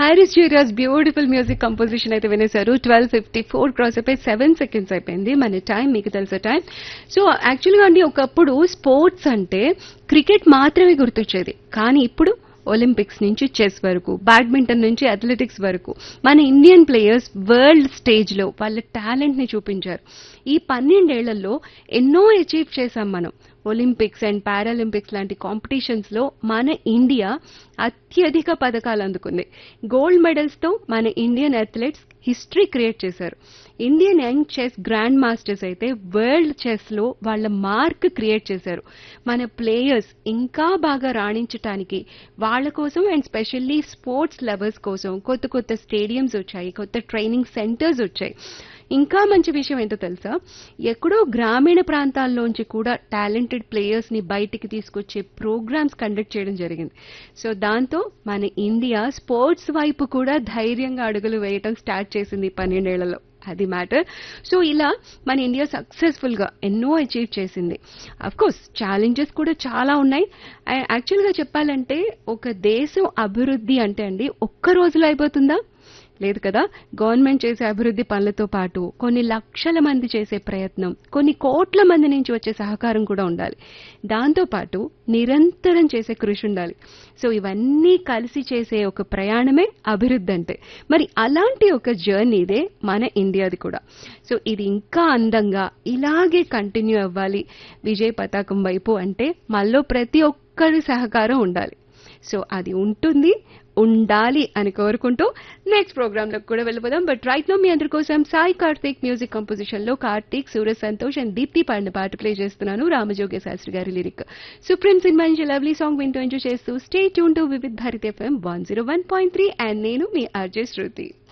Harris జూరియాస్ beautiful music composition అయితే వినేశారు ట్వెల్వ్ ఫిఫ్టీ ఫోర్ క్రాస్ అయిపోయి సెవెన్ సెకండ్స్ అయిపోయింది మన టైం మీకు తెలుసా టైం సో యాక్చువల్గా అండి ఒకప్పుడు స్పోర్ట్స్ అంటే క్రికెట్ మాత్రమే గుర్తొచ్చేది కానీ ఇప్పుడు ఒలింపిక్స్ నుంచి చెస్ వరకు బ్యాడ్మింటన్ నుంచి అథ్లెటిక్స్ వరకు మన ఇండియన్ ప్లేయర్స్ వరల్డ్ స్టేజ్లో వాళ్ళ టాలెంట్ని చూపించారు ఈ పన్నెండేళ్లలో ఎన్నో అచీవ్ చేశాం మనం ఒలింపిక్స్ అండ్ పారాలింపిక్స్ లాంటి కాంపిటీషన్స్లో మన ఇండియా అత్యధిక పథకాలు అందుకుంది గోల్డ్ మెడల్స్తో మన ఇండియన్ అథ్లెట్స్ హిస్టరీ క్రియేట్ చేశారు Indian young chess grand masters అయితే వరల్డ్ చెస్లో వాళ్ళ మార్క్ క్రియేట్ చేశారు మన ప్లేయర్స్ ఇంకా బాగా రాణించటానికి వాళ్ళ కోసం అండ్ స్పెషల్లీ స్పోర్ట్స్ లవర్స్ కోసం కొత్త కొత్త స్టేడియంస్ వచ్చాయి కొత్త ట్రైనింగ్ సెంటర్స్ వచ్చాయి ఇంకా మంచి విషయం ఏంటో తెలుసా ఎక్కడో గ్రామీణ ప్రాంతాల్లోంచి కూడా టాలెంటెడ్ ప్లేయర్స్ ని బయటికి తీసుకొచ్చే ప్రోగ్రామ్స్ కండక్ట్ చేయడం జరిగింది సో దాంతో మన ఇండియా స్పోర్ట్స్ వైపు కూడా ధైర్యంగా అడుగులు వేయటం స్టార్ట్ చేసింది ఈ పన్నెండేళ్లలో అది మ్యాటర్ సో ఇలా మన ఇండియా సక్సెస్ఫుల్ గా ఎన్నో అచీవ్ చేసింది అఫ్ కోర్స్ ఛాలెంజెస్ కూడా చాలా ఉన్నాయి యాక్చువల్ గా చెప్పాలంటే ఒక దేశం అభివృద్ధి అంటే అండి ఒక్క రోజులో అయిపోతుందా లేదు కదా గవర్నమెంట్ చేసే అభివృద్ధి పనులతో పాటు కొన్ని లక్షల మంది చేసే ప్రయత్నం కొన్ని కోట్ల మంది నుంచి వచ్చే సహకారం కూడా ఉండాలి దాంతో పాటు నిరంతరం చేసే కృషి ఉండాలి సో ఇవన్నీ కలిసి చేసే ఒక ప్రయాణమే అభివృద్ధి అంటే మరి అలాంటి ఒక జర్నీదే మన ఇండియాది కూడా సో ఇది ఇంకా అందంగా ఇలాగే కంటిన్యూ అవ్వాలి విజయ్ పతాకం వైపు అంటే మనలో ప్రతి ఒక్కరి సహకారం ఉండాలి సో అది ఉంటుంది ఉండాలి అని కోరుకుంటూ నెక్స్ట్ ప్రోగ్రామ్ లో కూడా వెళ్ళిపోదాం బట్ రైట్ నో మీ అందరి కోసం సాయి కార్తీక్ మ్యూజిక్ కంపోజిషన్ లో కార్తీక్ సూర్య సంతోష్ అండ్ దీప్తి పాడిన పాట ప్లే చేస్తున్నాను రామజోగ్య శాస్త్రి గారి లిరిక్ సుప్రీం సినిమా నుంచి లవ్లీ సాంగ్ వింటూ ఎంజాయ్ చేస్తూ stay tune to Vividh Bharat FM one zero one point three and నేను మీ ఆర్జే శృతి